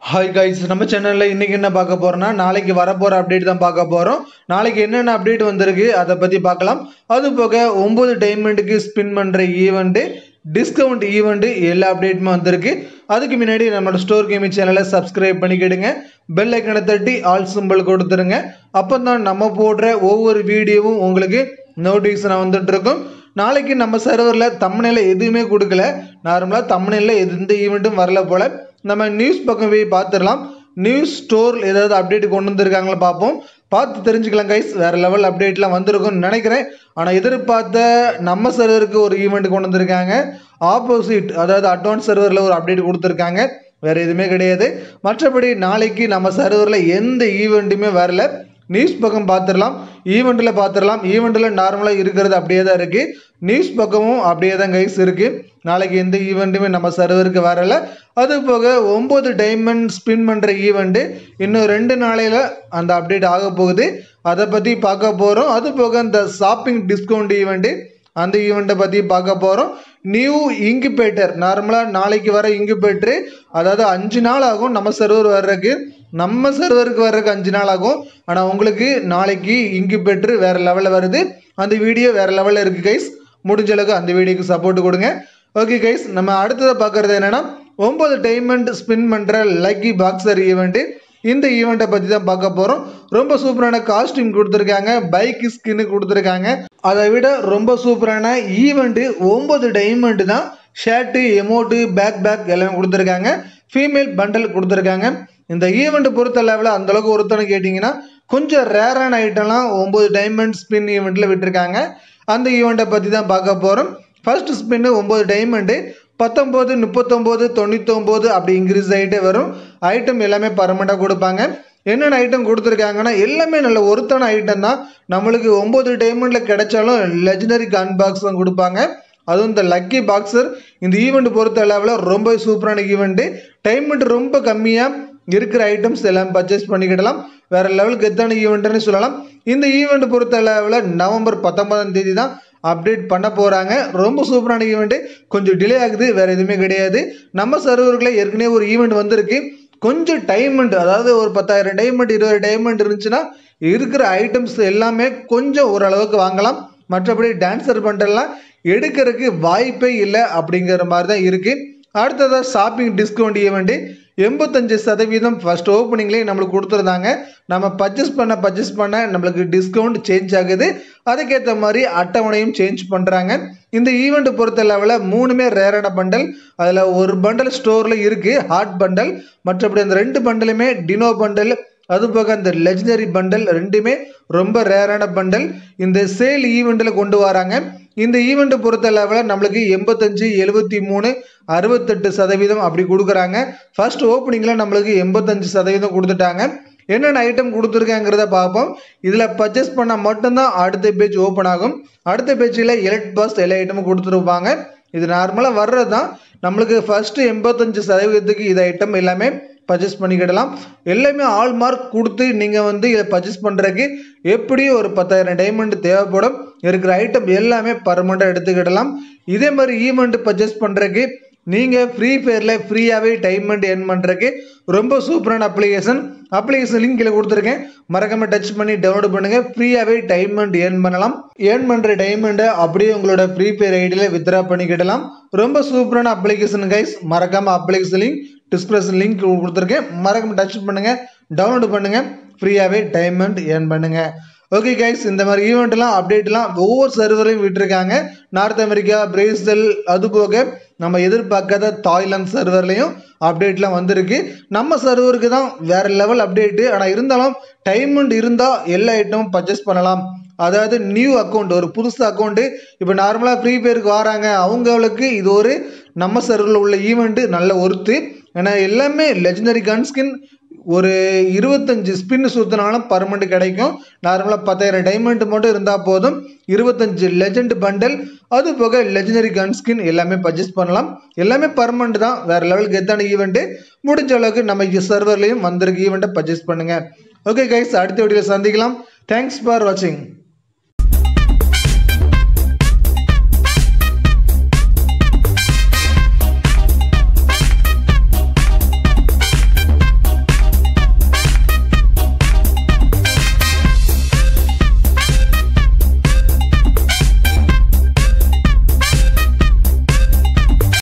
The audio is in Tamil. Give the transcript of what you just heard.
ஹாய் கைஸ் நம்ம சேனலில் இன்றைக்கி என்ன பார்க்க போகிறோம்னா நாளைக்கு வரப்போகிற அப்டேட் தான் பார்க்க போகிறோம் நாளைக்கு என்னென்ன அப்டேட் வந்திருக்கு அதை பற்றி பார்க்கலாம் அது போக ஒம்பது டைமண்டுக்கு ஸ்பின் பண்ணுற ஈவெண்ட்டு டிஸ்கவுண்ட் ஈவெண்ட்டு எல்லா அப்டேட்டுமே வந்திருக்கு அதுக்கு முன்னாடி நம்மளோட ஸ்டோர் கேமிங் சேனலை சப்ஸ்கிரைப் பண்ணிக்கிடுங்க பெல் ஐக்கனை தட்டி ஆல் சிம்பிள் கொடுத்துருங்க அப்போ தான் நம்ம போடுற ஒவ்வொரு வீடியோவும் உங்களுக்கு நோட்டிஃபிகேஷன் வந்துட்டு இருக்கும் நாளைக்கு நம்ம சர்வரில் தம்மனையில் எதுவுமே கொடுக்கல நார்மலாக தம்மனையில் எந்த ஈவெண்ட்டும் வரல போல் நம்ம நியூஸ் பக்கம் போய் பார்த்துடலாம் நியூஸ் ஸ்டோர் ஏதாவது அப்டேட் கொண்டு வந்திருக்காங்களா பார்ப்போம் பார்த்து தெரிஞ்சுக்கலாம் கைஸ் வேறு லெவல் அப்டேட்லாம் வந்திருக்கும்னு நினைக்கிறேன் ஆனால் எதிர்பார்த்த நம்ம சர்வருக்கு ஒரு ஈவெண்ட் கொண்டு வந்திருக்காங்க ஆப்போசிட் அதாவது அட்வான்ஸ் சர்வரில் ஒரு அப்டேட் கொடுத்துருக்காங்க வேறு எதுவுமே கிடையாது மற்றபடி நாளைக்கு நம்ம சர்வரில் எந்த ஈவெண்ட்டுமே வரல நியூஸ் பக்கம் பார்த்துடலாம் ஈவெண்ட்டில் பார்த்துடலாம் ஈவெண்ட்டில் நார்மலாக இருக்கிறது அப்படியே தான் இருக்குது நியூஸ் பக்கமும் அப்படியே தான் கைஸ் இருக்குது நாளைக்கு எந்த ஈவெண்ட்டுமே நம்ம சர்வருக்கு வரல அது போக ஒம்பது டைமண்ட் ஸ்பின் பண்ணுற ஈவெண்ட்டு இன்னும் ரெண்டு நாளையில் அந்த அப்டேட் ஆக போகுது அதை பற்றி பார்க்க போகிறோம் அது போக இந்த ஷாப்பிங் டிஸ்கவுண்ட் ஈவெண்ட்டு அந்த ஈவெண்ட்டை பற்றி பார்க்க போகிறோம் நியூ இன்குபேட்டர் நார்மலாக நாளைக்கு வர இன்குபேட்டரு அதாவது அஞ்சு நாள் ஆகும் நம்ம சர்வர் வர்றதுக்கு நம்ம சர்வருக்கு வர்றதுக்கு அஞ்சு நாள் ஆகும் ஆனால் உங்களுக்கு நாளைக்கு இன்குபேட்டர் வேறு லெவலில் வருது அந்த வீடியோ வேறு லெவலில் இருக்குது கைஸ் முடிஞ்ச அளவுக்கு அந்த வீடியோக்கு சப்போர்ட் கொடுங்க ஓகே கைஸ் நம்ம அடுத்ததை பார்க்குறது என்னென்னா ஒம்பது டைமண்ட் ஸ்பின் பண்ணுற லக்கி பாக்ஸர் ஈவெண்ட்டு இந்த ஈவெண்ட்டை பற்றி தான் பார்க்க போகிறோம் ரொம்ப சூப்பரான காஸ்டியூம் கொடுத்துருக்காங்க பைக் ஸ்கின்னு கொடுத்துருக்காங்க அதை விட ரொம்ப சூப்பரான ஈவெண்ட்டு ஒம்பது டைமண்ட் தான் ஷர்ட்டு எமோட்டு பேக் பேக் எல்லாம் கொடுத்துருக்காங்க ஃபீமேல் பண்டல் கொடுத்துருக்காங்க இந்த ஈவெண்ட் பொறுத்த லெவலில் அந்தளவுக்கு ஒருத்தனை கேட்டிங்கன்னா கொஞ்சம் ரேரான ஐட்டம்லாம் ஒம்பது டைமண்ட் ஸ்பின் ஈவெண்ட்டில் விட்டுருக்காங்க அந்த ஈவெண்ட்டை பற்றி தான் பார்க்க போகிறோம் ஃபர்ஸ்ட் ஸ்பின்னு ஒம்பது டைமண்டு பத்தொம்போது முப்பத்தொம்போது தொண்ணூத்தொம்போது அப்படி இன்க்ரீஸ் ஆகிட்டே வரும் ஐட்டம் எல்லாமே பர்மனெண்ட்டாக கொடுப்பாங்க என்னென்ன ஐட்டம் கொடுத்துருக்காங்கன்னா எல்லாமே நல்ல ஒருத்தான ஐட்டம் தான் நம்மளுக்கு ஒம்பது டைமண்டில் கிடைச்சாலும் லெஜனரி கன் பாக்ஸ் தான் கொடுப்பாங்க அதுவும் இந்த லக்கி பாக்ஸர் இந்த ஈவெண்ட் பொறுத்த அளவில் ரொம்ப சூப்பரான ஈவெண்ட்டு டைமண்ட் ரொம்ப கம்மியாக இருக்கிற ஐட்டம்ஸ் எல்லாம் பர்ச்சேஸ் பண்ணிக்கிடலாம் வேற லெவலுக்கு எத்தான ஈவெண்ட்னு சொல்லலாம் இந்த ஈவெண்ட் பொறுத்த அளவில் நவம்பர் பத்தொன்பதாம் தேதி தான் அப்டேட் பண்ண போகிறாங்க ரொம்ப சூப்பரான ஈவெண்ட்டு கொஞ்சம் டிலே ஆகுது வேறு எதுவுமே கிடையாது நம்ம சர்வர்களில் ஏற்கனவே ஒரு ஈவெண்ட் வந்திருக்கு கொஞ்சம் டைமண்ட் அதாவது ஒரு பத்தாயிரம் டைமண்ட் இருபது டைமண்ட் இருந்துச்சுன்னா இருக்கிற ஐட்டம்ஸ் எல்லாமே கொஞ்சம் ஓரளவுக்கு வாங்கலாம் மற்றபடி டான்ஸர் பண்டெல்லாம் எடுக்கிறதுக்கு வாய்ப்பே இல்லை அப்படிங்கிற மாதிரி தான் இருக்குது அடுத்ததாக ஷாப்பிங் டிஸ்கவுண்ட் ஈவெண்ட்டு எண்பத்தஞ்சு சதவீதம் ஃபஸ்ட் ஓப்பனிங்லேயே நம்மளுக்கு கொடுத்துருந்தாங்க நம்ம பர்ச்சேஸ் பண்ண பர்ச்சேஸ் பண்ண நம்மளுக்கு டிஸ்கவுண்ட் சேஞ்ச் ஆகுது அதுக்கேற்ற மாதிரி அட்டவணையும் சேஞ்ச் பண்ணுறாங்க இந்த ஈவெண்ட் பொறுத்த லெவலில் மூணுமே ரேரான பண்டல் அதில் ஒரு பண்டல் ஸ்டோரில் இருக்குது ஹாட் பண்டல் மற்றபடி அந்த ரெண்டு பண்டலுமே டினோ பண்டல் அது போக அந்த லெஜனரி பண்டல் ரெண்டுமே ரொம்ப ரேரான பண்டல் இந்த சேல் ஈவெண்ட்டில் கொண்டு வராங்க இந்த ஈவெண்ட்டை பொறுத்த லெவலில் நம்மளுக்கு எண்பத்தஞ்சு எழுபத்தி மூணு அறுபத்தெட்டு சதவீதம் அப்படி கொடுக்குறாங்க ஃபர்ஸ்ட் ஓப்பனிங்கில் நம்மளுக்கு எண்பத்தஞ்சு சதவீதம் கொடுத்துட்டாங்க என்னென்ன ஐட்டம் கொடுத்துருக்காங்கிறத பார்ப்போம் இதில் பர்ச்சேஸ் பண்ணால் மட்டும்தான் அடுத்த பேஜ் ஓப்பன் ஆகும் அடுத்த பேஜில் எலக்ட் பாஸ் எல்லா ஐட்டமும் கொடுத்துருப்பாங்க இது நார்மலாக வர்றது தான் நம்மளுக்கு ஃபஸ்ட்டு எண்பத்தஞ்சு சதவீதத்துக்கு இது ஐட்டம் எல்லாமே பர்ச்சேஸ் பண்ணிக்கிடலாம் எல்லாமே ஆல் மார்க் கொடுத்து நீங்கள் வந்து இதை பர்ச்சேஸ் பண்ணுறதுக்கு எப்படியும் ஒரு பத்தாயிரம் டைமண்ட் தேவைப்படும் இருக்கிற ஐட்டம் எல்லாமே பர்மனெண்ட்டாக எடுத்துக்கிடலாம் இதே மாதிரி ஈவெண்ட் பர்ச்சேஸ் பண்ணுறதுக்கு நீங்கள் ஃப்ரீ ஃபயரில் ஃப்ரீயாகவே டைமண்ட் ஏர்ன் பண்ணுறதுக்கு ரொம்ப சூப்பரான அப்ளிகேஷன் அப்ளிகேஷன் லிங்க் கீழே கொடுத்துருக்கேன் மறக்காமல் டச் பண்ணி டவுன்லோட் பண்ணுங்கள் ஃப்ரீயாகவே டைமண்ட் ஏர்ன் பண்ணலாம் ஏர்ன் பண்ணுற டைமண்டை அப்படியே உங்களோட ஃப்ரீ ஃபயர் ஐடியில் வித்ரா பண்ணிக்கிடலாம் ரொம்ப சூப்பரான அப்ளிகேஷன் கைஸ் மறக்காமல் அப்ளிகேஷன் லிங்க் டிஸ்கிரிப்ஷன் லிங்க் கொடுத்துருக்கேன் மறக்காமல் டச் பண்ணுங்கள் டவுன்லோட் பண்ணுங்கள் ஃப்ரீயாகவே டைமண்ட் ஏர்ன் பண்ணுங்கள் ஓகே கைஸ் இந்த மாதிரி ஈவெண்ட்லாம் அப்டேட்லாம் ஒவ்வொரு சர்வரையும் விட்டுருக்காங்க நார்த் அமெரிக்கா பிரேசில் அது போக நம்ம எதிர்பார்க்காத தாய்லாந்து சர்வர்லேயும் அப்டேட்லாம் வந்திருக்கு நம்ம சர்வருக்கு தான் வேறு லெவல் அப்டேட்டு ஆனால் இருந்தாலும் டைமண்ட் இருந்தால் எல்லா ஐட்டமும் பர்ச்சேஸ் பண்ணலாம் அதாவது நியூ அக்கௌண்ட் ஒரு புதுசு அக்கௌண்ட்டு இப்போ நார்மலாக ஃப்ரீ ஃபயருக்கு வராங்க அவங்களுக்கு இது ஒரு நம்ம சர்வரில் உள்ள ஈவெண்ட்டு நல்ல ஒர்த்து ஏன்னா எல்லாமே லெஜனரி கன்ஸ்கின் ஒரு இருபத்தஞ்சு ஸ்பின் சுற்றினாலும் பர்மனெண்ட் கிடைக்கும் நார்மலாக பத்தாயிரம் டைமண்ட் மட்டும் இருந்தால் போதும் இருபத்தஞ்சு லெஜண்ட் பண்டல் அது போக லெஜனரி கன்ஸ்கின் எல்லாமே பர்ச்சேஸ் பண்ணலாம் எல்லாமே பர்மனெண்ட் தான் வேறு லெவலுக்கு எத்தான ஈவெண்ட்டு முடிஞ்ச அளவுக்கு நம்ம சர்வர்லேயும் வந்திருக்க ஈவெண்ட்டை பர்ச்சேஸ் பண்ணுங்கள் ஓகே கைஸ் அடுத்த வீடியோவில் சந்திக்கலாம் தேங்க்ஸ் ஃபார் வாட்சிங்